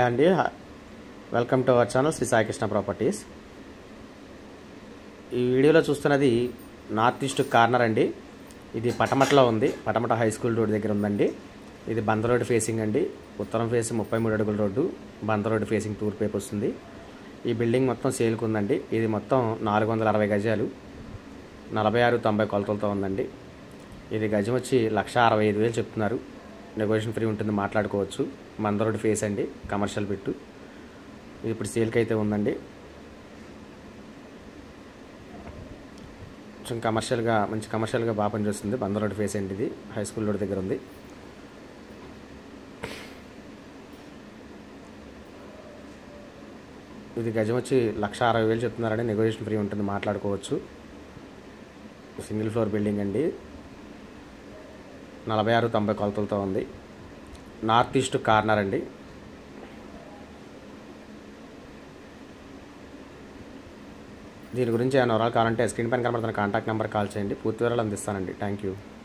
అండి welcome to our channel Sri Saikrishna properties ఈ వీడియోలో చూస్తున్నది నార్త్ ఈస్ట్ కార్నర్ అండి ఇది పటమటలో ఉంది పటమట హై స్కూల్ రోడ్ దగ్గర ఉందండి ఇది బంద రోడ్ ఫేసింగ్ అండి ఉత్తరం ఫేస్ ముప్పై మూడు అడుగుల రోడ్డు బంద రోడ్ ఫేసింగ్ తూర్పు వైపు వస్తుంది ఈ బిల్డింగ్ మొత్తం సేల్కి ఉందండి ఇది మొత్తం నాలుగు వందల అరవై గజాలు నలభై ఆరు తొంభై కొలతలతో ఉందండి ఇది గజం వచ్చి లక్ష అరవై ఐదు వేలు చెప్తున్నారు నెగోషియేషన్ ఫ్రీ ఉంటుంది మాట్లాడుకోవచ్చు మంద రోడ్ ఫేస్ అండి కమర్షియల్ బిట్టు ఇది ఇప్పుడు సేల్కి అయితే ఉందండి కొంచెం కమర్షియల్గా మంచి కమర్షియల్గా బాగా పనిచేస్తుంది బంద రోడ్ ఫేస్ అండి ఇది హై స్కూల్ రోడ్ దగ్గర ఉంది ఇది గజం వచ్చి లక్ష అరవై వేలు చెప్తున్నారండి నెగోషియేషన్ ఫ్రీ ఉంటుంది మాట్లాడుకోవచ్చు సింగిల్ ఫ్లోర్ బిల్డింగ్ అండి నలభై ఆరు తొంభై కొలతలతో ఉంది నార్త్ ఈస్ట్ కార్నర్ అండి దీని గురించి ఏమైనా వివరాలు కావాలంటే స్క్రీన్ పైన కనబడుతున్న కాంటాక్ట్ నెంబర్ కాల్ చేయండి పూర్తి వివరాలు అందిస్తానండి థ్యాంక్ యూ